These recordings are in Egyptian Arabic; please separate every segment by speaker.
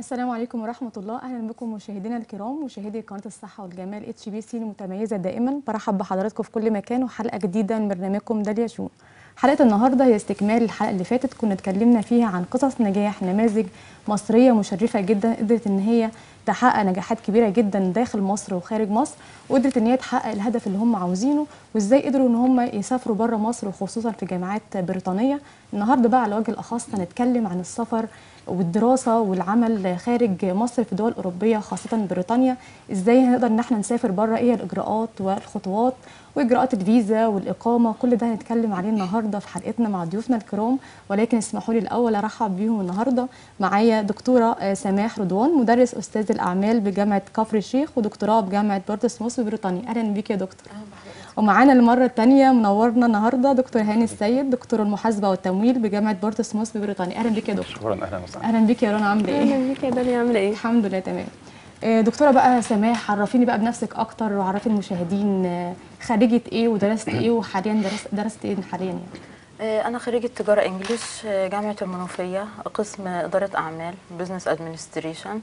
Speaker 1: السلام عليكم ورحمة الله أهلا بكم مشاهدينا الكرام مشاهدي قناة الصحة والجمال اتش بي سي المتميزة دائما برحب بحضراتكم في كل مكان وحلقة جديدة من برنامجكم داليا شو حلقة النهاردة هي استكمال الحلقة اللي فاتت كنا اتكلمنا فيها عن قصص نجاح نماذج مصرية مشرفة جدا قدرت ان هي تحقق نجاحات كبيرة جدا داخل مصر وخارج مصر وقدرت ان هي تحقق الهدف اللي هم عاوزينه وازاي قدروا ان هم يسافروا بره مصر وخصوصا في جامعات بريطانية النهارده بقى على وجه الاخص هنتكلم عن السفر والدراسة والعمل خارج مصر في دول أوروبية خاصة بريطانيا إزاي هنقدر إن احنا نسافر بره إيه الإجراءات والخطوات وإجراءات الفيزا والإقامة كل ده هنتكلم عليه النهاردة في حلقتنا مع ضيوفنا الكرام ولكن اسمحوا لي الأول أرحب بيهم النهاردة معايا دكتورة سماح رضوان مدرس أستاذ الأعمال بجامعة كفر الشيخ ودكتوراه بجامعة بورتسموث بريطانيا أهلا بيك يا دكتور ومعانا المرة الثانية منورنا النهاردة دكتور هاني السيد دكتور المحاسبة والتمويل بجامعة بورتسموث ببريطانيا أهلا بك يا دكتور
Speaker 2: شكرا اهلا وسهلا
Speaker 1: أهلا بك يا رنا عاملة إيه؟
Speaker 3: اهلا بيك يا داليا عامله ايه
Speaker 1: الحمد لله تمام آه، دكتورة بقى سماح عرفيني بقى بنفسك أكتر وعرفي المشاهدين آه، خريجة إيه ودرست إيه وحاليا درست درست إيه حاليا يعني
Speaker 4: آه، أنا خريجة تجارة إنجليش آه، جامعة المنوفية قسم إدارة أعمال بزنس أدمنستريشن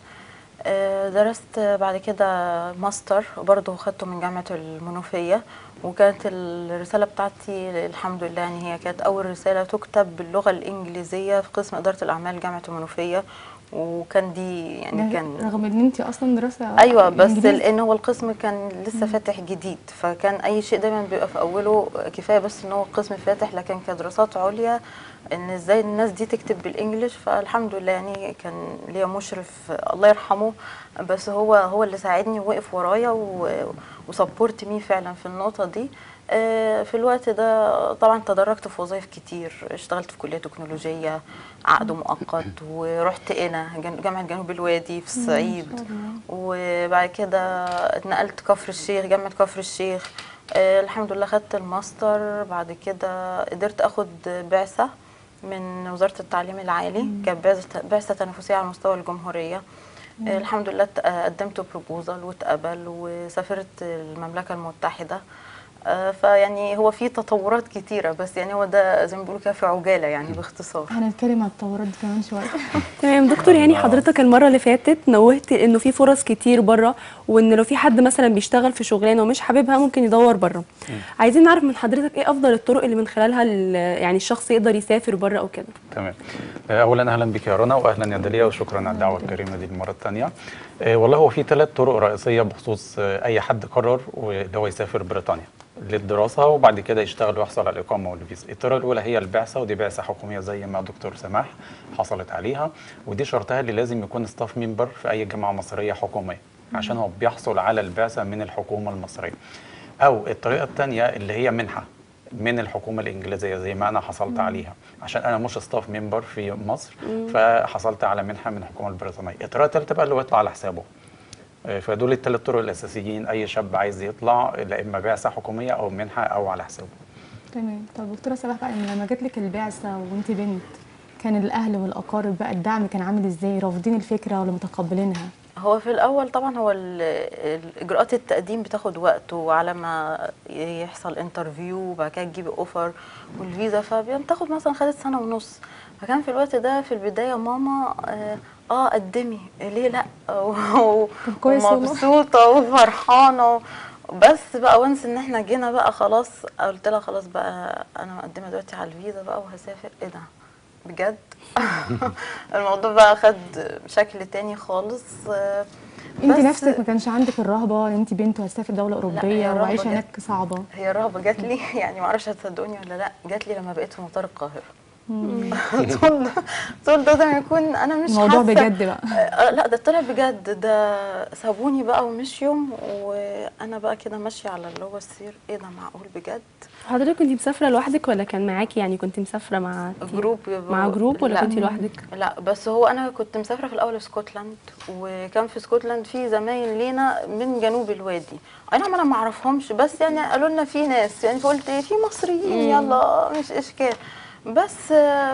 Speaker 4: درست آه، بعد كده ماستر برضه خدته من جامعة المنوفية وكانت الرسالة بتاعتي الحمد لله يعني هي كانت أول رسالة تكتب باللغة الإنجليزية في قسم إدارة الأعمال جامعة المنوفية وكان دي يعني كان
Speaker 1: رغم إن أنت أصلا دراسة
Speaker 4: ايوه بس
Speaker 1: إنجليزي.
Speaker 4: لان هو القسم كان لسه فاتح جديد فكان اي شيء دايما بيبقى في اوله كفايه بس ان هو قسم فاتح لكن كدراسات عليا ان ازاي الناس دي تكتب بالانجلش فالحمد لله يعني كان ليا مشرف الله يرحمه بس هو هو اللي ساعدني ووقف ورايا وسبورت مي فعلا في النقطه دي آه، في الوقت ده طبعا تدرجت في وظائف كتير اشتغلت في كليه تكنولوجيه عقد مؤقت ورحت قنا جن- جامعه جنوب الوادي في الصعيد وبعد كده اتنقلت كفر الشيخ جامعه كفر الشيخ آه، الحمد لله خدت الماستر بعد كده قدرت اخد بعثه من وزاره التعليم العالي كانت بعثه بعثه تنافسيه على مستوى الجمهوريه آه، الحمد لله ت- آه، قدمت بروبوزال واتقبل وسافرت المملكه المتحده آه، فيعني هو في تطورات كتيره بس يعني هو ده زي ما بيقولوا كده في عجاله يعني باختصار
Speaker 1: هنتكلم عن التطورات دي كمان شوية
Speaker 3: تمام دكتور يعني حضرتك المره اللي فاتت نوهت انه في فرص كتير بره وان لو في حد مثلا بيشتغل في شغلانه ومش حاببها ممكن يدور بره عايزين نعرف من حضرتك ايه افضل الطرق اللي من خلالها ال- يعني الشخص يقدر يسافر بره او كده
Speaker 2: تمام آه، اولا اهلا بك يا رنا واهلا يا داليا وشكرا على الدعوه الكريمه دي المره الثانيه والله هو في ثلاث طرق رئيسيه بخصوص آه، اي حد قرر اللي هو يسافر بريطانيا للدراسه وبعد كده يشتغل ويحصل على الاقامه والفيزا الطريقه الاولى هي البعثه ودي بعثه حكوميه زي ما دكتور سماح حصلت عليها ودي شرطها اللي لازم يكون ستاف ممبر في اي جامعه مصريه حكوميه عشان هو بيحصل على البعثه من الحكومه المصريه او الطريقه الثانيه اللي هي منحه من الحكومه الانجليزيه زي ما انا حصلت عليها عشان انا مش ستاف ممبر في مصر فحصلت على منحه من الحكومه البريطانيه الطريقه الثالثه بقى اللي هو يطلع على حسابه آه، فدول الثلاث طرق الاساسيين اي شاب عايز يطلع لا اما بعثه حكوميه او منحه او على حسابه
Speaker 1: تمام طب دكتورة سماح بقى لما جات لك البعثة وأنت بنت كان الأهل والأقارب بقى الدعم كان عامل إزاي رافضين الفكرة ولا متقبلينها؟
Speaker 4: هو في الاول طبعا هو ال- ال- اجراءات التقديم بتاخد وقت وعلى ما يحصل انترفيو وبعد كده تجيبي اوفر والفيزا فبتاخد مثلا خدت سنه ونص فكان في الوقت ده في البدايه ماما اه, آه قدمي ليه لا و-
Speaker 1: طب كويس والله.
Speaker 4: ومبسوطه وفرحانه بس بقى وانس ان احنا جينا بقى خلاص قلت لها خلاص بقى انا مقدمه دلوقتي على الفيزا بقى وهسافر ايه ده بجد الموضوع بقى خد شكل تاني خالص آه،
Speaker 1: أنت
Speaker 4: بس
Speaker 1: نفسك ما كانش عندك الرهبة إن أنت بنت وهتسافر دولة أوروبية
Speaker 4: الرهبة
Speaker 1: وعيشة
Speaker 4: جت.
Speaker 1: هناك صعبة؟
Speaker 4: هي الرهبة جات لي يعني ما اعرفش هتصدقوني ولا لا جات لي لما بقيت في مطار القاهرة طول ده طول ده زي ما يكون انا مش
Speaker 1: الموضوع
Speaker 4: حاسة
Speaker 1: بجد بقى
Speaker 4: آه، لا ده طلع بجد ده سابوني بقى ومشيوا وانا بقى كده ماشيه على اللي هو السير ايه ده معقول بجد
Speaker 3: حضرتك كنت مسافره لوحدك ولا كان معاكي يعني كنت مسافره مع
Speaker 4: جروب
Speaker 3: مع جروب ولا
Speaker 4: لا.
Speaker 3: كنت لوحدك
Speaker 4: لا بس هو انا كنت مسافره في الاول اسكتلند وكان في اسكتلند في زمايل لينا من جنوب الوادي اي نعم انا ما اعرفهمش بس يعني قالوا لنا في ناس يعني فقلت ايه في مصريين يلا مش اشكال بس آه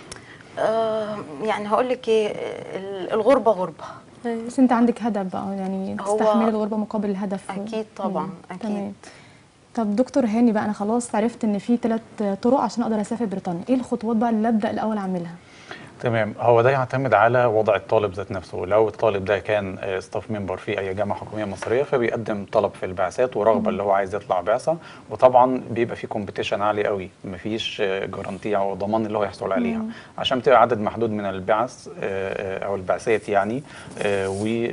Speaker 4: آه يعني هقول لك ايه ال- الغربه غربه
Speaker 1: بس أنت عندك هدف بقى يعني
Speaker 4: هو-
Speaker 1: تستحملي الغربة مقابل الهدف
Speaker 4: اكيد طبعا
Speaker 1: مم.
Speaker 4: اكيد
Speaker 1: تمام طب دكتور هاني بقى انا خلاص عرفت ان في ثلاث طرق عشان اقدر اسافر بريطانيا ايه الخطوات بقى اللي ابدا الاول اعملها
Speaker 2: تمام هو ده يعتمد على وضع الطالب ذات نفسه لو الطالب ده كان ستاف ممبر في اي جامعه حكوميه مصريه فبيقدم طلب في البعثات ورغبه اللي هو عايز يطلع بعثه وطبعا بيبقى في كومبيتيشن عالي قوي مفيش جارانتي او ضمان اللي هو يحصل عليها عشان بتبقى عدد محدود من البعث آه، او البعثات يعني آه،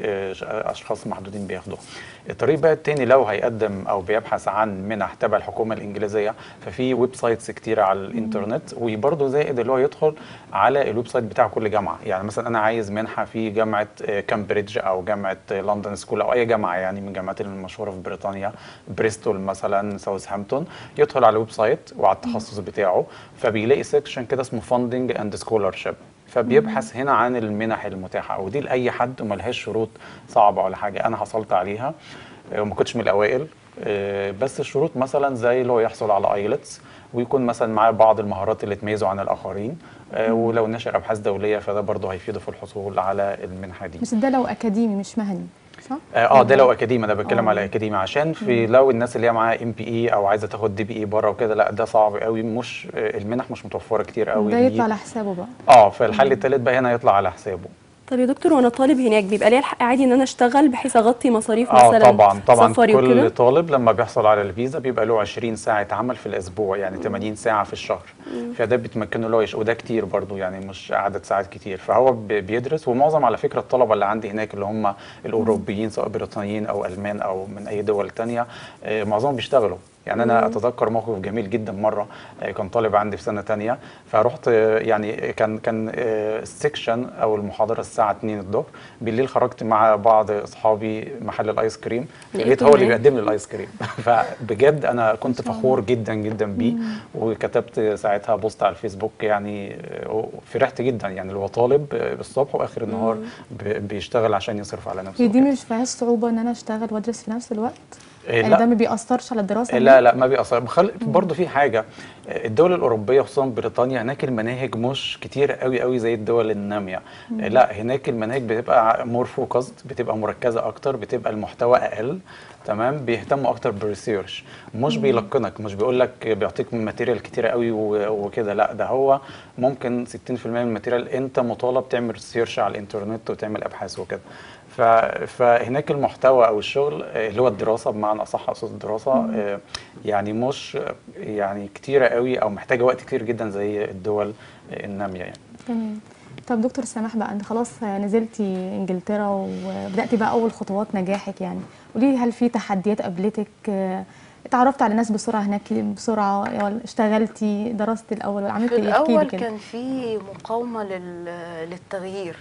Speaker 2: واشخاص محدودين بياخدوها الطريق بقى التاني لو هيقدم او بيبحث عن منح تبع الحكومه الانجليزيه ففي ويب سايتس كتيره على الانترنت وبرضه زائد اللي هو يدخل على الويب سايت بتاع كل جامعه يعني مثلا انا عايز منحه في جامعه آه، كامبريدج او جامعه آه، لندن سكول او اي جامعه يعني من الجامعات المشهوره في بريطانيا بريستول مثلا ساوثهامبتون يدخل على الويب سايت وعلى التخصص بتاعه فبيلاقي سيكشن كده اسمه فاندنج اند سكولارشيب فبيبحث هنا عن المنح المتاحه ودي لاي حد وملهاش شروط صعبه ولا حاجه انا حصلت عليها آه، وما كنتش من الاوائل آه، بس الشروط مثلا زي اللي هو يحصل على ايلتس ويكون مثلا معاه بعض المهارات اللي تميزه عن الاخرين آه، ولو نشر ابحاث دوليه فده برضه هيفيده في الحصول على المنحه دي
Speaker 1: بس ده لو اكاديمي مش مهني صح؟
Speaker 2: اه آه، ده لو اكاديمي انا بتكلم
Speaker 1: آه.
Speaker 2: على اكاديمي عشان في لو الناس اللي هي معاها ام بي اي او عايزه تاخد دي بي اي بره وكده لا ده صعب قوي مش آه، المنح مش متوفره كتير قوي
Speaker 1: ده
Speaker 2: ليه.
Speaker 1: يطلع على حسابه بقى
Speaker 2: اه فالحل الثالث بقى هنا يطلع على حسابه
Speaker 3: طب يا دكتور وانا طالب هناك بيبقى ليا الحق عادي ان انا اشتغل بحيث اغطي مصاريف
Speaker 2: اه
Speaker 3: مثلا
Speaker 2: طبعا طبعا
Speaker 3: سفري
Speaker 2: كل
Speaker 3: وكده
Speaker 2: طالب لما بيحصل على الفيزا بيبقى له 20 ساعه عمل في الاسبوع يعني 80 ساعه في الشهر فده بتمكنه اللي هو يش- وده كتير برضو يعني مش عدد ساعات كتير فهو بي- بيدرس ومعظم على فكره الطلبه اللي عندي هناك اللي هم الاوروبيين سواء بريطانيين او المان او من اي دول تانية آه، معظمهم بيشتغلوا يعني انا اتذكر موقف جميل جدا مره آه، كان طالب عندي في سنه تانية فرحت آه، يعني كان كان آه، السكشن او المحاضره الساعه 2 الظهر بالليل خرجت مع بعض اصحابي محل الايس كريم
Speaker 3: لقيته
Speaker 2: لقيت هو اللي
Speaker 3: هناك.
Speaker 2: بيقدم لي الايس كريم فبجد انا كنت فخور جدا جدا بيه وكتبت ساعتها بوست على الفيسبوك يعني آه، فرحت جدا يعني اللي هو طالب آه، الصبح واخر النهار ب- بيشتغل عشان يصرف على نفسه
Speaker 1: هي دي
Speaker 2: وكده.
Speaker 1: مش فيهاش صعوبه ان انا اشتغل وادرس في نفس الوقت؟
Speaker 2: إيه،
Speaker 1: يعني
Speaker 2: لا.
Speaker 1: ده ما بيأثرش على الدراسه
Speaker 2: لا لا ما بيأثر بخل... برضه في حاجه الدول الاوروبيه خصوصا بريطانيا هناك المناهج مش كتير قوي قوي زي الدول الناميه لا هناك المناهج بتبقى مور فوكسد بتبقى مركزه اكتر بتبقى المحتوى اقل تمام بيهتموا اكتر بالريسيرش مش بيلقنك مش بيقول لك بيعطيك ماتيريال كتير قوي و- وكده لا ده هو ممكن 60% من الماتيريال انت مطالب تعمل ريسيرش على الانترنت وتعمل ابحاث وكده ف... فهناك المحتوى او الشغل آه، اللي هو الدراسه بمعنى اصح اقصد الدراسه آه، يعني مش يعني كتيره قوي او محتاجه وقت كتير جدا زي الدول آه، الناميه يعني
Speaker 1: تمام طب دكتور سماح بقى انت خلاص نزلتي انجلترا وبداتي بقى اول خطوات نجاحك يعني قولي لي هل في تحديات قابلتك آه، اتعرفت على ناس بسرعه هناك بسرعه ولا اشتغلتي درستي الاول ولا عملتي
Speaker 4: في
Speaker 1: ايه احكي لي
Speaker 4: الاول
Speaker 1: كده
Speaker 4: كان في مقاومه لل... للتغيير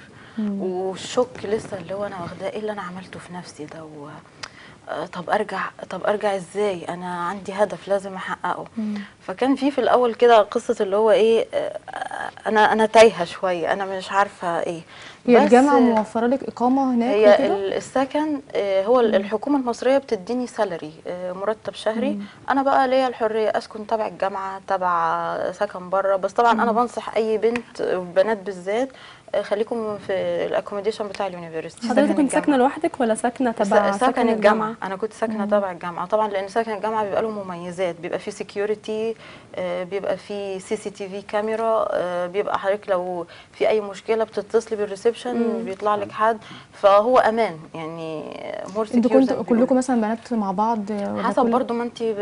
Speaker 4: والشك لسه اللي هو انا واخداه ايه اللي انا عملته في نفسي ده و... آه، طب ارجع طب ارجع ازاي انا عندي هدف لازم احققه فكان في في الاول كده قصه اللي هو ايه آه، انا انا تايهه شويه انا مش عارفه ايه
Speaker 1: هي
Speaker 4: بس
Speaker 1: الجامعه موفره لك اقامه هناك
Speaker 4: هي
Speaker 1: وكده
Speaker 4: ال- السكن آه، هو ال- الحكومه المصريه بتديني سالري مرتب شهري انا بقى ليا الحريه اسكن تبع الجامعه تبع سكن بره بس طبعا انا بنصح اي بنت وبنات بالذات آه، خليكم في الاكوموديشن بتاع اليونيفرستي
Speaker 3: حضرتك
Speaker 4: سكن
Speaker 3: كنت ساكنه
Speaker 4: الجامعة.
Speaker 3: لوحدك ولا ساكنه تبع
Speaker 4: س- سكن الجامعه انا كنت ساكنه تبع الجامعه طبعا لان سكن الجامعه بيبقى له مميزات بيبقى فيه سكيورتي بيبقى فيه سي سي تي في كاميرا آه، بيبقى حضرتك لو في اي مشكله بتتصلي بالريسبشن بيطلع لك حد فهو امان يعني مور
Speaker 1: انتوا كنتوا كلكم مثلا بنات مع بعض ولا
Speaker 4: حسب
Speaker 1: كل-
Speaker 4: برضو ما انت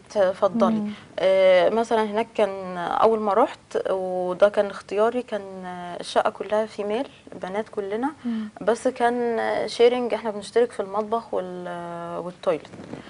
Speaker 4: بتفضلي آه مثلا هناك كان اول ما رحت وده كان اختياري كان آه، الشقه كلها فيميل بنات كلنا بس كان شيرنج احنا بنشترك في المطبخ وال- والتويلت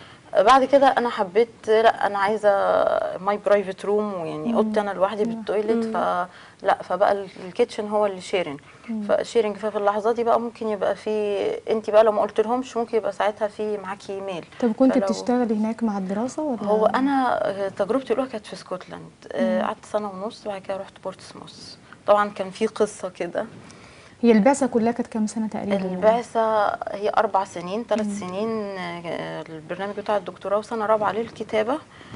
Speaker 4: بعد كده انا حبيت لا انا عايزه ماي برايفت روم ويعني اوضتي انا لوحدي بالتويلت فلا فبقى ال- الكيتشن هو اللي شيرنج فشيرنج ففي اللحظات دي بقى ممكن يبقى في انت بقى لو ما قلت لهمش ممكن يبقى ساعتها في معاكي ايميل
Speaker 1: طب كنت
Speaker 4: فلو-
Speaker 1: بتشتغلي هناك مع الدراسه ولا
Speaker 4: هو انا آه، تجربتي الاولى كانت في اسكتلند آه، قعدت سنه ونص وبعد كده رحت بورتسموث طبعا كان في قصه كده
Speaker 1: هي البعثه كلها كانت كام سنه تقريبا يعني؟
Speaker 4: البعثه هي اربع سنين ثلاث سنين آه، البرنامج بتاع الدكتوراه وسنه رابعه للكتابه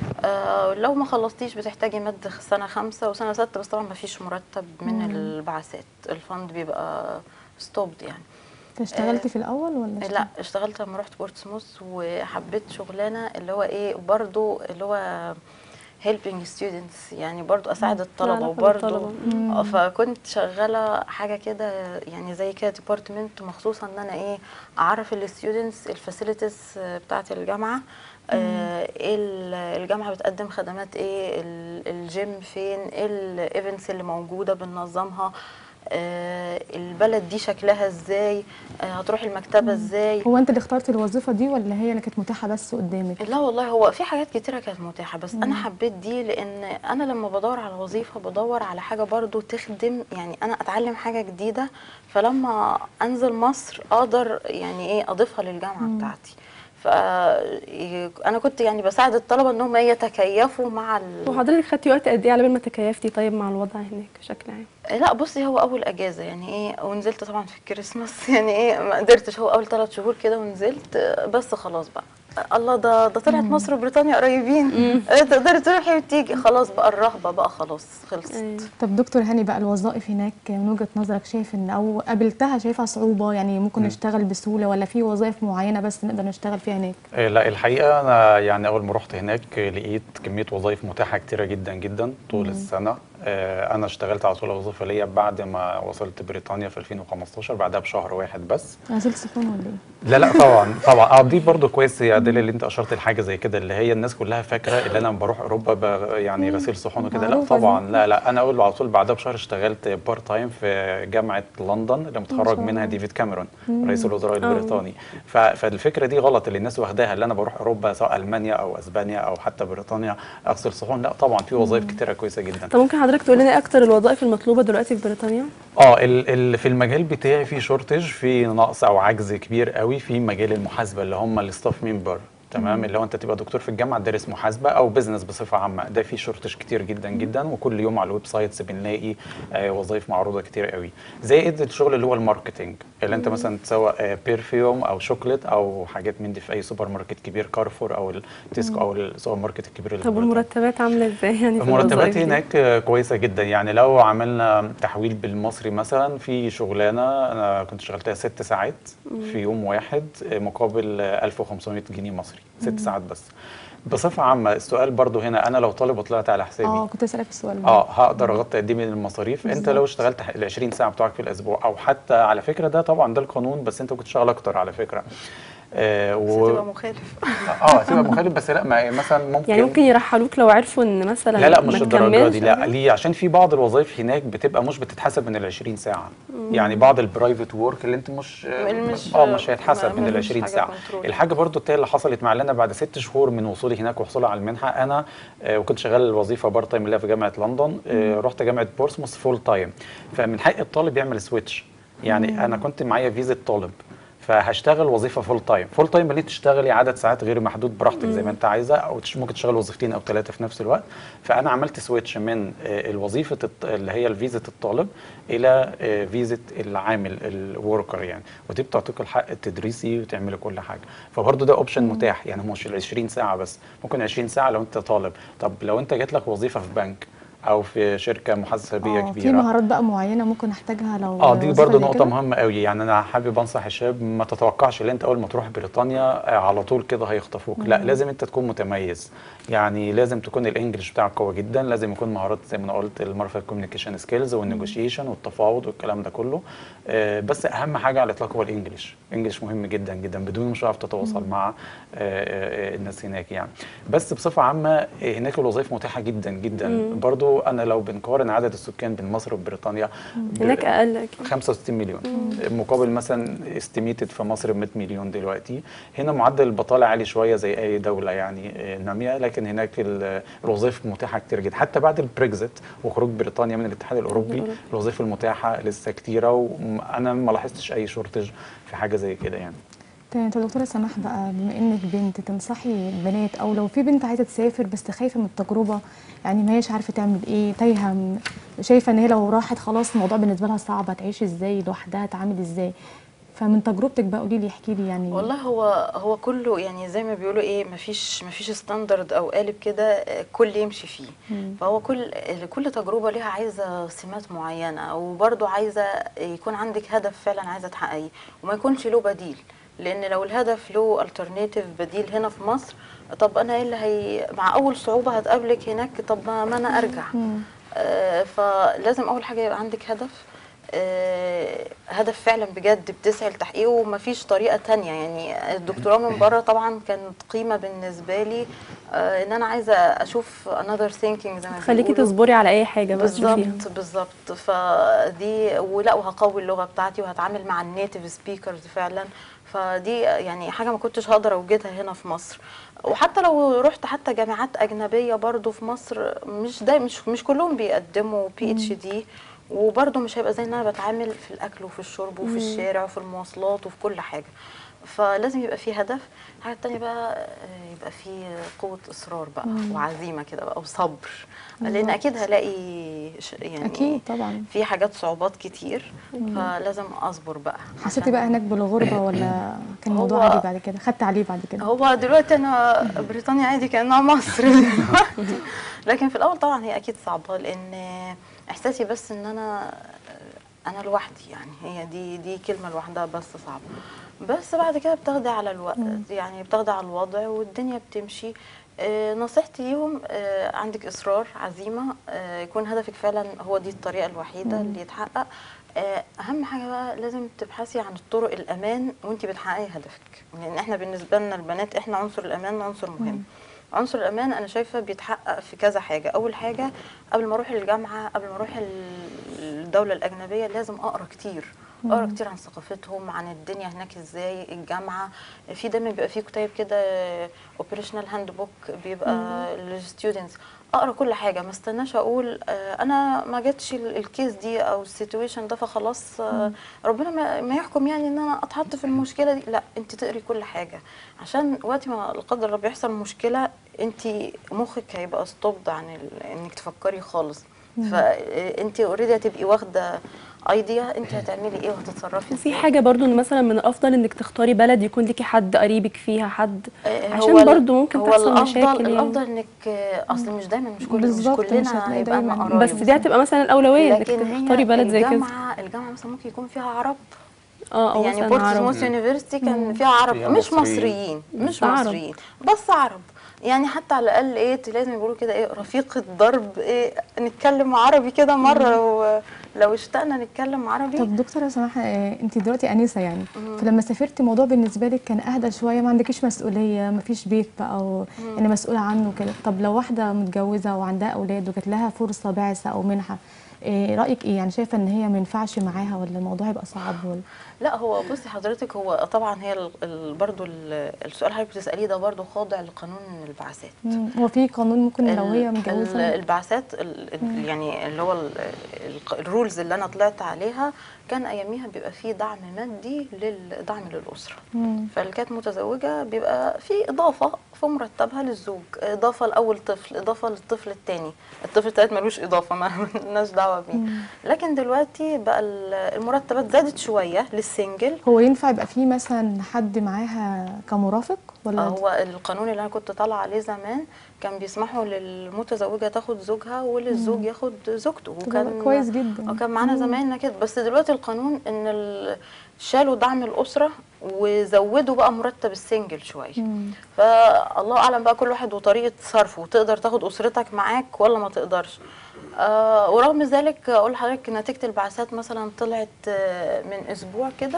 Speaker 4: آه، لو ما خلصتيش بتحتاجي مد سنه خمسه وسنه سته بس طبعا ما فيش مرتب من البعثات الفند بيبقى ستوبد يعني
Speaker 1: انت اشتغلتي في الاول ولا
Speaker 4: لا اشتغلت لما رحت بورتسموث وحبيت شغلانه اللي هو ايه برضو اللي هو helping students يعني برضو اساعد الطلبه
Speaker 3: علاقة
Speaker 4: وبرضو
Speaker 3: بالطلبة.
Speaker 4: آه، فكنت شغاله حاجه كده يعني زي كده ديبارتمنت مخصوصه ان انا ايه اعرف الستودنتس الفاسيلتيز بتاعه الجامعه آه، ايه ال- الجامعه بتقدم خدمات ايه ال- الجيم فين ايه الايفنتس اللي موجوده بننظمها آه، البلد دي شكلها ازاي آه، هتروح المكتبه ازاي
Speaker 1: هو انت اللي اخترت الوظيفه دي ولا هي اللي كانت متاحه بس قدامك
Speaker 4: لا والله هو في حاجات كتيرة كانت متاحة بس أنا حبيت دي لأن أنا لما بدور على وظيفة بدور على حاجة برضو تخدم يعني أنا أتعلم حاجة جديدة فلما أنزل مصر أقدر يعني إيه أضيفها للجامعة بتاعتي فأنا كنت يعني بساعد الطلبة إنهم يتكيفوا مع ال...
Speaker 3: وحضرتك خدتي وقت قد ايه على بال ما تكيفتي طيب مع الوضع هناك بشكل عام
Speaker 4: لا بصي هو اول اجازه يعني ايه ونزلت طبعا في الكريسماس يعني ايه ما قدرتش هو اول ثلاث شهور كده ونزلت آه، بس خلاص بقى الله ده ده طلعت مصر وبريطانيا قريبين آه، تقدري تروحي وتيجي خلاص بقى الرهبه بقى خلاص خلصت
Speaker 3: أيوة.
Speaker 1: طب دكتور هاني بقى الوظائف هناك من وجهه نظرك شايف ان او قابلتها شايفها صعوبه يعني ممكن نشتغل بسهوله ولا في وظائف معينه بس نقدر نشتغل فيها هناك
Speaker 2: آه، لا الحقيقه انا يعني اول ما رحت هناك آه، لقيت كميه وظائف متاحه كتيره جدا جدا طول السنه آه، انا اشتغلت على طول وظيفه ليا بعد ما وصلت بريطانيا في 2015 بعدها بشهر واحد بس
Speaker 1: نزلت سخون ولا ايه؟
Speaker 2: لا لا طبعا طبعا اه دي برضو كويس يا عادل اللي انت اشرت لحاجه زي كده اللي هي الناس كلها فاكره اللي انا لما بروح اوروبا ب- يعني غسيل صحون وكده لا
Speaker 1: معروفة دي.
Speaker 2: طبعا لا لا انا اول على طول بعدها بشهر اشتغلت بارت تايم في جامعه لندن اللي متخرج منها ديفيد كاميرون رئيس الوزراء البريطاني ف- فالفكره دي غلط اللي الناس واخداها اللي انا بروح اوروبا سواء المانيا او اسبانيا او حتى بريطانيا اغسل صحون لا طبعا في وظائف كتيره كويسه جدا
Speaker 3: طب ممكن حضرتك تقول لنا ايه اكتر الوظائف المطلوبه دلوقتي في بريطانيا
Speaker 2: اه ال ال في المجال بتاعي في شورتج في نقص او عجز كبير قوي في مجال المحاسبه اللي هم الستاف ممبر تمام اللي هو انت تبقى دكتور في الجامعه تدرس محاسبه او بزنس بصفه عامه ده في شورتج كتير جدا جدا وكل يوم على الويب سايتس بنلاقي آه وظائف معروضه كتير قوي زائد الشغل اللي هو الماركتنج اللي انت مثلا تسوق آه بيرفيوم او شوكليت او حاجات من دي في اي سوبر ماركت كبير كارفور او التسكو او السوبر ماركت الكبير اللي في
Speaker 3: طب
Speaker 2: بريطانيا.
Speaker 3: والمرتبات عامله ازاي يعني في
Speaker 2: المرتبات
Speaker 3: الوظائف دي؟
Speaker 2: هناك آه، كويسه جدا يعني لو عملنا تحويل بالمصري مثلا في شغلانه انا كنت شغلتها ست ساعات في يوم واحد آه، مقابل آه، 1500 جنيه مصري ست ساعات بس بصفه عامه السؤال برضو هنا انا لو طالب وطلعت على حسابي
Speaker 1: اه كنت اسالك السؤال ده
Speaker 2: اه هقدر اغطي قد ايه من المصاريف انت
Speaker 1: بالظبط.
Speaker 2: لو اشتغلت ال 20 ساعه بتوعك في الاسبوع او حتى على فكره ده طبعا ده القانون بس انت كنت تشتغل اكتر على فكره آه
Speaker 4: بس
Speaker 2: و...
Speaker 4: هتبقى مخالف
Speaker 2: اه هتبقى مخالف بس لا ما مثلا ممكن
Speaker 3: يعني ممكن يرحلوك لو عرفوا ان مثلا
Speaker 2: لا لا
Speaker 3: ما
Speaker 2: مش الدرجه دي
Speaker 3: تكملش
Speaker 2: لا
Speaker 3: أو
Speaker 2: ليه عشان في بعض الوظائف هناك بتبقى مش بتتحسب من ال 20 ساعه يعني بعض البرايفت ورك اللي انت مش
Speaker 4: مش-
Speaker 2: اه مش هيتحسب
Speaker 4: ما-
Speaker 2: من ال
Speaker 4: مش
Speaker 2: 20
Speaker 4: حاجة
Speaker 2: ساعه
Speaker 4: control.
Speaker 2: الحاجه برضو التانية اللي حصلت معايا اللي انا بعد ست شهور من وصولي هناك وحصولي على المنحه انا آه وكنت شغال الوظيفه بارت تايم اللي هي في جامعه لندن آه رحت جامعه بورسموث فول تايم فمن حق الطالب يعمل سويتش يعني انا كنت معايا فيزا طالب فهشتغل وظيفه فول تايم فول تايم اللي تشتغلي عدد ساعات غير محدود براحتك زي ما انت عايزه او تش- ممكن تشتغل وظيفتين او ثلاثه في نفس الوقت فانا عملت سويتش من آه، الوظيفه الط- اللي هي الفيزا الطالب الى آه، فيزا العامل الوركر يعني ودي بتعطيك الحق التدريسي وتعملي كل حاجه فبرضه ده اوبشن متاح يعني مش ال 20 ساعه بس ممكن 20 ساعه لو انت طالب طب لو انت جات لك وظيفه في بنك او في شركه محاسبيه
Speaker 1: اه في
Speaker 2: كبيره
Speaker 1: مهارات بقى معينه ممكن احتاجها لو
Speaker 2: اه دي
Speaker 1: وظيفة
Speaker 2: برضو
Speaker 1: زي
Speaker 2: نقطة
Speaker 1: كده؟
Speaker 2: مهمة قوي يعني أنا حابب أنصح الشباب ما تتوقعش ان أنت أول ما تروح بريطانيا آه، على طول كده هيخطفوك لا لازم أنت تكون متميز يعني لازم تكون الإنجليش بتاعك قوي جدا لازم يكون مهارات زي ما أنا قلت المارفت كوميونيكيشن سكيلز والنيجوشيشن والتفاوض والكلام ده كله آه، بس أهم حاجة على الإطلاق هو الإنجليش الإنجليش مهم جدا جدا بدون مش هتعرف تتواصل مع آه، آه، الناس هناك يعني بس بصفة عامة آه، هناك الوظائف متاحة جدا جدا برضو أنا لو بنقارن عدد السكان بين مصر وبريطانيا
Speaker 3: هناك اقل اكيد
Speaker 2: 65 مليون مقابل مثلا استيميتد في مصر ب 100 مليون دلوقتي هنا معدل البطاله عالي شويه زي اي دوله يعني آه، ناميه لكن هناك ال- الوظائف متاحه كتير جدا حتى بعد البريكزت وخروج بريطانيا من الاتحاد الاوروبي الوظائف المتاحه لسه كتيره وانا ما لاحظتش اي شورتج في حاجه زي كده يعني
Speaker 1: تمام طب دكتوره سماح بقى بما انك بنت تنصحي البنات او لو في بنت عايزه تسافر بس خايفه من التجربه يعني ما هيش عارفه تعمل ايه تايهه م- شايفه ان هي لو راحت خلاص الموضوع بالنسبه لها صعب هتعيش ازاي لوحدها هتعامل ازاي فمن تجربتك بقى قولي لي احكي لي يعني
Speaker 4: والله هو هو كله يعني زي ما بيقولوا ايه مفيش مفيش ستاندرد او قالب كده آه، كل يمشي فيه فهو كل كل تجربه ليها عايزه سمات معينه وبرضه عايزه يكون عندك هدف فعلا عايزه تحققيه وما يكونش له بديل لان لو الهدف له الترناتيف بديل هنا في مصر طب انا ايه اللي هي مع اول صعوبه هتقابلك هناك طب ما, ما انا ارجع آه، فلازم اول حاجه يبقى عندك هدف آه، هدف فعلا بجد بتسعي لتحقيقه ومفيش طريقه تانية يعني الدكتوراه من بره طبعا كانت قيمه بالنسبه لي آه، ان انا عايزه اشوف another thinking زي ما
Speaker 3: خليكي
Speaker 4: بيقولوا.
Speaker 3: تصبري على اي حاجه بس تشوفيها
Speaker 4: بالظبط بالظبط فدي ولا وهقوي اللغه بتاعتي وهتعامل مع النيتيف سبيكرز فعلا فدي يعني حاجه ما كنتش هقدر اوجدها هنا في مصر وحتى لو رحت حتى جامعات اجنبيه برضو في مصر مش ده مش مش كلهم بيقدموا بي اتش دي وبرضو مش هيبقى زي ان انا بتعامل في الاكل وفي الشرب وفي الشارع وفي المواصلات وفي كل حاجه فلازم يبقى في هدف الحاجه التانية بقى آه، يبقى في قوه اصرار بقى وعزيمه كده بقى وصبر لان اكيد هلاقي ش- يعني
Speaker 1: اكيد طبعا
Speaker 4: في حاجات صعوبات كتير فلازم اصبر بقى
Speaker 1: حسيتي
Speaker 4: عشان-
Speaker 1: بقى هناك بالغربه ولا كان الموضوع
Speaker 4: هو-
Speaker 1: عادي بعد كده خدت عليه بعد كده
Speaker 4: هو دلوقتي انا بريطانيا عادي كانها مصر دلوقتي لكن في الاول طبعا هي اكيد صعبه لان احساسي بس ان انا انا لوحدي يعني هي دي دي كلمه لوحدها بس صعبه بس بعد كده بتاخدي على الوقت يعني بتاخدي على الوضع والدنيا بتمشي آه، نصيحتي ليهم آه، عندك اصرار عزيمه آه، يكون هدفك فعلا هو دي الطريقه الوحيده اللي يتحقق آه، اهم حاجه بقى لازم تبحثي عن الطرق الامان وانت بتحققي هدفك لان احنا بالنسبه لنا البنات احنا عنصر الامان عنصر مهم عنصر الامان انا شايفه بيتحقق في كذا حاجه اول حاجه قبل ما اروح الجامعه قبل ما اروح ال- الدوله الاجنبيه لازم اقرا كتير اقرا كتير عن ثقافتهم عن الدنيا هناك ازاي الجامعه في دايما بيبقى في كتاب كده اوبريشنال هاند بوك بيبقى للستودنتس اقرا كل حاجه ما استناش اقول آه، انا ما جاتش ال- الكيس دي او السيتويشن ده فخلاص آه، ربنا ما- ما يحكم يعني ان انا اتحط في المشكله دي لا انت تقري كل حاجه عشان وقت ما لا قدر الله بيحصل مشكله انت مخك هيبقى ستوبد عن ال- انك تفكري خالص فانت اوريدي هتبقي واخده ايديا انت هتعملي ايه وهتتصرفي
Speaker 3: وفي
Speaker 4: ازاي
Speaker 3: حاجه برضو ان مثلا من الافضل انك تختاري بلد يكون ليكي حد قريبك فيها حد
Speaker 4: آه،
Speaker 3: عشان
Speaker 4: هو ال-
Speaker 3: برضو ممكن
Speaker 4: هو
Speaker 3: تحصل
Speaker 4: الافضل
Speaker 3: مشاكل يعني.
Speaker 4: الافضل انك آه، اصل مش دايما مش كل مش
Speaker 1: بالظبط، مش
Speaker 4: كلنا
Speaker 1: هتلاقي
Speaker 4: هيبقى لنا
Speaker 1: دايماً.
Speaker 4: قرايب
Speaker 3: بس دي هتبقى مثلا الاولويه انك
Speaker 4: لكن هي
Speaker 3: تختاري بلد زي كده
Speaker 4: الجامعه الجامعه مثلا ممكن يكون فيها عرب
Speaker 3: اه او
Speaker 4: يعني
Speaker 3: مثلا
Speaker 4: بورتس
Speaker 3: عرب.
Speaker 4: موس يونيفرستي كان فيها عرب
Speaker 2: فيها
Speaker 4: مش
Speaker 2: مصريين.
Speaker 4: مصريين مش
Speaker 3: بس عرب.
Speaker 4: مصريين بس عرب يعني حتى على الاقل ايه لازم يقولوا كده ايه رفيق الضرب ايه نتكلم عربي كده مره لو لو اشتقنا نتكلم عربي
Speaker 1: طب دكتوره سماحه آه، انت دلوقتي انسه يعني فلما سافرتي الموضوع بالنسبه لك كان اهدى شويه ما عندكيش مسؤوليه ما فيش بيت بقى و... يعني مسؤوله عنه كده طب لو واحده متجوزه وعندها اولاد وجات لها فرصه بعثه او منحه إيه رايك ايه يعني شايفه ان هي ما ينفعش معاها ولا الموضوع يبقى صعب ولا
Speaker 4: لا هو بصي حضرتك هو طبعا هي ال- ال- برضو ال- السؤال اللي حضرتك بتساليه ده برضو خاضع لقانون البعثات
Speaker 1: مم. هو في قانون ممكن لو هي
Speaker 4: ال- ال-
Speaker 1: متجوزه
Speaker 4: البعثات ال- ال- يعني اللي هو ال- ال- الرولز اللي انا طلعت عليها كان اياميها بيبقى فيه دعم مادي للدعم للاسره
Speaker 1: مم.
Speaker 4: فاللي كانت متزوجه بيبقى في اضافه في مرتبها للزوج اضافه لاول طفل اضافه للطفل الثاني الطفل الثالث ملوش اضافه ما لناش دعوه بيه لكن دلوقتي بقى ال- المرتبات زادت شويه للسنجل
Speaker 1: هو ينفع يبقى في مثلا حد معاها كمرافق ولا
Speaker 4: هو القانون اللي انا كنت طالعه عليه زمان كان بيسمحوا للمتزوجه تاخد زوجها وللزوج ياخد زوجته
Speaker 1: وكان كويس جدا
Speaker 4: وكان معانا زمايلنا كده بس دلوقتي القانون ان ال- شالوا دعم الاسره وزودوا بقى مرتب السنجل شويه
Speaker 1: مم.
Speaker 4: فالله اعلم بقى كل واحد وطريقه صرفه تقدر تاخد اسرتك معاك ولا ما تقدرش آه ورغم ذلك اقول لحضرتك نتيجه البعثات مثلا طلعت آه من اسبوع كده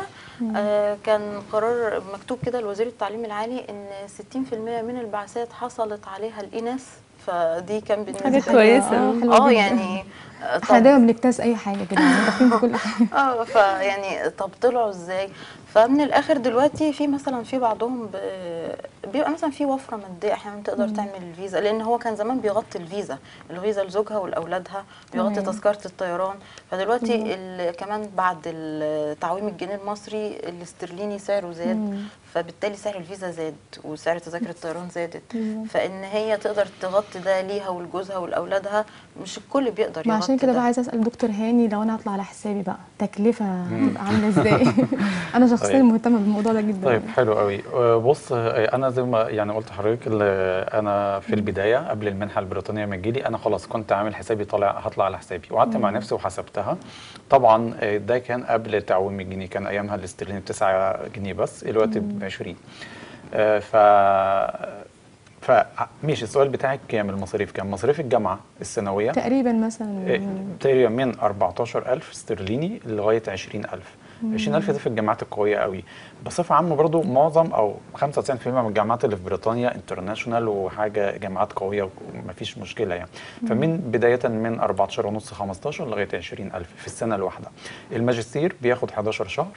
Speaker 4: آه كان قرار مكتوب كده لوزير التعليم العالي ان 60% من البعثات حصلت عليها الاناث فدي كان بالنسبه
Speaker 3: حاجة
Speaker 4: لي-
Speaker 3: كويسة.
Speaker 1: آه، حلوة
Speaker 4: اه
Speaker 1: جدا.
Speaker 4: يعني آه،
Speaker 1: احنا
Speaker 4: طب-
Speaker 1: دايما بنجتاز اي حاجه كده يعني داخلين في كل حاجه
Speaker 4: اه فيعني طب طلعوا ازاي فمن الاخر دلوقتي في مثلا في بعضهم ب- بيبقى مثلا في وفره ماديه احيانا تقدر تعمل الفيزا لان هو كان زمان بيغطي الفيزا الفيزا لزوجها ولاولادها بيغطي
Speaker 1: تمام.
Speaker 4: تذكره الطيران فدلوقتي ال- كمان بعد ال- تعويم الجنيه المصري الاسترليني سعره زاد
Speaker 1: مم.
Speaker 4: فبالتالي سعر الفيزا زاد وسعر تذاكر الطيران زادت فان هي تقدر تغطي ده ليها ولجوزها ولاولادها مش الكل بيقدر
Speaker 1: ما
Speaker 4: يغطي
Speaker 1: عشان كده
Speaker 4: ده.
Speaker 1: بقى عايزه اسال دكتور هاني لو انا هطلع على حسابي بقى تكلفه هتبقى عامله ازاي انا شخصيا
Speaker 2: طيب.
Speaker 1: مهتمه بالموضوع ده جدا
Speaker 2: طيب حلو قوي آه، بص آه، انا زي ما يعني قلت لحضرتك ال- انا في البدايه قبل المنحه البريطانيه ما تجيلي انا خلاص كنت عامل حسابي طالع هطلع على حسابي وقعدت مع نفسي وحسبتها طبعا آه، ده كان قبل تعويم الجنيه كان ايامها الاسترليني ب 9 جنيه بس دلوقتي ب 20 آه، ف فماشي السؤال بتاعك كام المصاريف كام مصاريف الجامعه السنويه
Speaker 1: تقريبا مثلا
Speaker 2: إيه، تقريبا من 14000 استرليني لغايه 20000 20000 دي في الجامعات القويه قوي بصفه عامه برضو معظم او 95% من الجامعات اللي في بريطانيا انترناشونال وحاجه جامعات قويه ومفيش مشكله يعني فمن بدايه من 14 ونص 15 لغايه 20000 في السنه الواحده الماجستير بياخد 11 شهر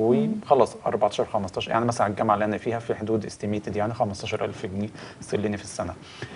Speaker 2: وخلص 14 15 يعني مثلا الجامعه اللي انا فيها في حدود استيميتد يعني 15000 جنيه استرليني في السنه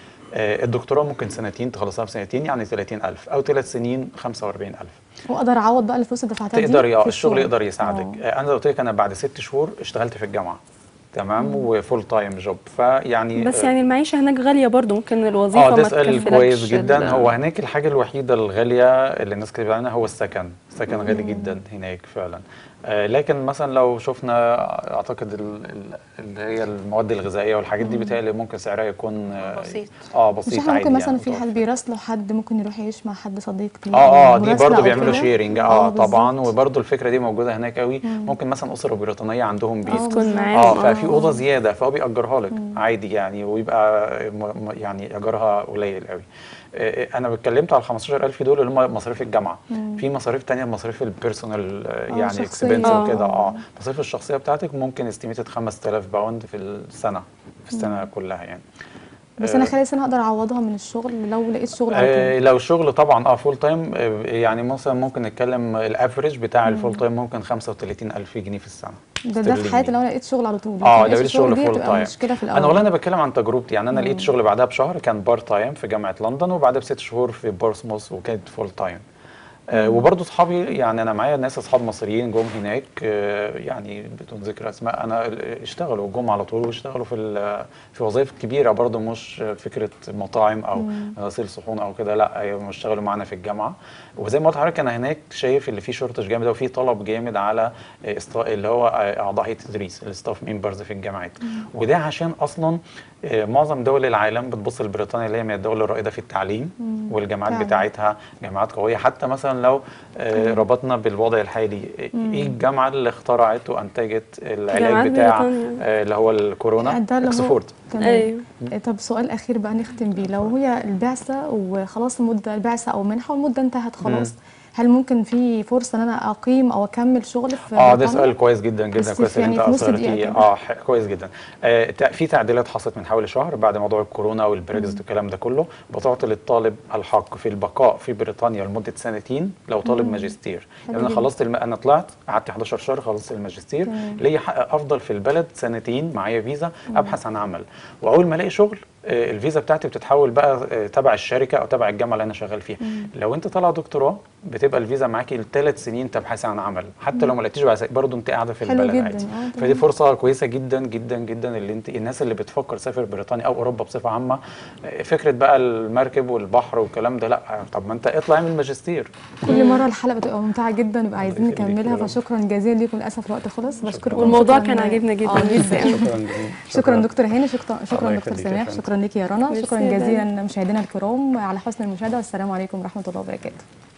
Speaker 2: آه، الدكتوراه ممكن سنتين تخلصها في سنتين يعني 30000 او ثلاث سنين 45000
Speaker 1: واقدر اعوض بقى الفلوس اللي دفعتها دي
Speaker 2: تقدر اه
Speaker 1: في
Speaker 2: الشغل يقدر يساعدك
Speaker 1: آه.
Speaker 2: آه، انا قلت لك انا بعد ست شهور اشتغلت في الجامعه تمام وفول تايم جوب فيعني
Speaker 3: بس
Speaker 2: آه،
Speaker 3: يعني المعيشه هناك غاليه برضو ممكن الوظيفه
Speaker 2: اه
Speaker 3: ما
Speaker 2: ده سؤال
Speaker 3: تكفلكش
Speaker 2: كويس جدا
Speaker 3: ال-
Speaker 2: هو هناك الحاجه الوحيده الغاليه اللي الناس كتبت عنها هو السكن السكن غالي جدا هناك فعلا آه لكن مثلا لو شفنا اعتقد ال- ال- اللي هي المواد الغذائيه والحاجات دي بتهيألي ممكن سعرها يكون آه
Speaker 4: بسيط.
Speaker 2: اه
Speaker 1: مش
Speaker 2: بسيط
Speaker 1: احنا
Speaker 2: عادي
Speaker 1: ممكن مثلا
Speaker 2: يعني
Speaker 1: في
Speaker 2: متوفر.
Speaker 1: حد بيراسله حد ممكن يروح يعيش مع حد صديق ليه
Speaker 2: اه اه
Speaker 1: أو
Speaker 2: دي
Speaker 1: مراسلة
Speaker 2: برضه
Speaker 1: أو
Speaker 2: بيعملوا
Speaker 1: كده.
Speaker 2: شيرنج اه طبعا
Speaker 1: بالظبط.
Speaker 2: وبرضه الفكره دي موجوده هناك قوي ممكن مثلا اسره بريطانيه عندهم بيت
Speaker 3: تكون معاهم
Speaker 2: اه ففي اوضه زياده فهو بيأجرها لك عادي يعني ويبقى م- م- يعني ايجارها قليل قوي آه، انا اتكلمت على 15000 دول اللي هم مصاريف الجامعه في مصاريف تانية مصاريف البيرسونال
Speaker 1: آه،
Speaker 2: يعني
Speaker 1: شخصية.
Speaker 2: اكسبنس
Speaker 3: آه.
Speaker 2: وكده اه مصاريف الشخصيه بتاعتك ممكن استيميتد 5000 باوند في السنه في السنه كلها يعني
Speaker 1: بس انا خلال سنه اقدر اعوضها من الشغل لو لقيت شغل على
Speaker 2: آه
Speaker 1: طول
Speaker 2: لو الشغل طبعا اه فول تايم آه يعني مثلا ممكن نتكلم الافريج بتاع الفول تايم ممكن 35000 جنيه في السنه
Speaker 1: ده ده في
Speaker 2: استرليني.
Speaker 1: حياتي لو انا لقيت شغل على طول
Speaker 2: اه
Speaker 1: لكن
Speaker 2: لو
Speaker 1: لقيت
Speaker 2: لقيت شغل
Speaker 1: دي
Speaker 2: فول
Speaker 1: هتبقى
Speaker 2: تايم
Speaker 1: مشكله في الاول
Speaker 2: انا والله انا بتكلم عن تجربتي يعني انا لقيت شغل بعدها بشهر كان بار تايم في جامعه لندن وبعدها بست شهور في بورسموث وكانت فول تايم آه وبرضه اصحابي يعني انا معايا ناس اصحاب مصريين جم هناك آه يعني بدون ذكر اسماء انا اشتغلوا جم على طول واشتغلوا في ال- في وظائف كبيره برضه مش فكره مطاعم او غسيل صحون او كده لا أيوة، اشتغلوا معانا في الجامعه وزي ما قلت لحضرتك انا هناك شايف اللي فيه شورتج جامد وفي طلب جامد على آه، است- اللي هو آه، اعضاء هيئه التدريس الستاف ممبرز في الجامعات وده عشان اصلا آه، معظم دول العالم بتبص لبريطانيا اللي هي من الدول الرائده في التعليم والجامعات
Speaker 1: فعلا.
Speaker 2: بتاعتها جامعات قويه حتى مثلا لو آه، ربطنا بالوضع الحالي ايه الجامعه اللي اخترعت وانتجت العلاج
Speaker 3: جامعات
Speaker 2: بتاع
Speaker 3: بريطانيا.
Speaker 2: آه، اللي هو الكورونا
Speaker 1: ده اللي هو
Speaker 2: اكسفورد
Speaker 1: تمام.
Speaker 3: أيوه.
Speaker 1: آه، طب سؤال اخير بقى نختم بيه لو هي البعثه وخلاص المده البعثه او منحه والمده انتهت خلاص هل ممكن في فرصه ان انا اقيم او اكمل شغل في
Speaker 2: اه ده
Speaker 1: بريطانيا؟
Speaker 2: سؤال كويس جدا جدا
Speaker 1: بس
Speaker 2: كويس
Speaker 1: في-
Speaker 2: ان
Speaker 1: يعني
Speaker 2: انت
Speaker 1: في نص دقيقة
Speaker 2: اثرتيه
Speaker 1: كده.
Speaker 2: اه ح- كويس جدا آه تع- في تعديلات حصلت من حوالي شهر بعد موضوع الكورونا والبريكزت والكلام ده كله بتعطي للطالب الحق في البقاء في بريطانيا لمده سنتين لو طالب ماجستير
Speaker 1: حلو
Speaker 2: يعني انا
Speaker 1: جدا.
Speaker 2: خلصت الم... انا طلعت قعدت 11 شهر خلصت الماجستير
Speaker 1: تمام.
Speaker 2: ليا حق افضل في البلد سنتين معايا فيزا ابحث عن عمل واول ما الاقي شغل آه، الفيزا بتاعتي بتتحول بقى آه، تبع الشركه او تبع الجامعه اللي انا شغال فيها لو انت طالع دكتوراه بتبقى الفيزا معاكي لثلاث سنين تبحثي عن عمل حتى لو ما لقيتيش بعد برضه انت قاعده في
Speaker 1: حلو
Speaker 2: البلد
Speaker 1: جدا.
Speaker 2: عادي
Speaker 1: آه، تمام.
Speaker 2: فدي فرصه كويسه جدا جدا جدا اللي انت الناس اللي بتفكر تسافر بريطانيا او اوروبا بصفه عامه آه، فكره بقى المركب والبحر والكلام ده لا طب ما انت اطلع اعمل ماجستير
Speaker 1: كل مره الحلقه بتبقى ممتعه جدا نبقى عايزين
Speaker 2: يخليك يا
Speaker 1: نكملها
Speaker 2: رب.
Speaker 1: فشكرا جزيلا ليكم للاسف الوقت خلص بشكركم
Speaker 3: والموضوع
Speaker 1: شكراً-
Speaker 3: كان عاجبنا جدا
Speaker 1: آه،
Speaker 3: جدا
Speaker 2: شكرا جزيلا
Speaker 1: شكرا دكتور هاني شكرا شكرا
Speaker 2: الله
Speaker 1: دكتور
Speaker 2: يخليك يا
Speaker 1: سماح
Speaker 2: فندم.
Speaker 1: شكرا لك يا رنا
Speaker 3: ميرسي
Speaker 1: شكرا
Speaker 3: يا
Speaker 1: جزيلا مشاهدينا الكرام على حسن المشاهده والسلام عليكم ورحمه الله وبركاته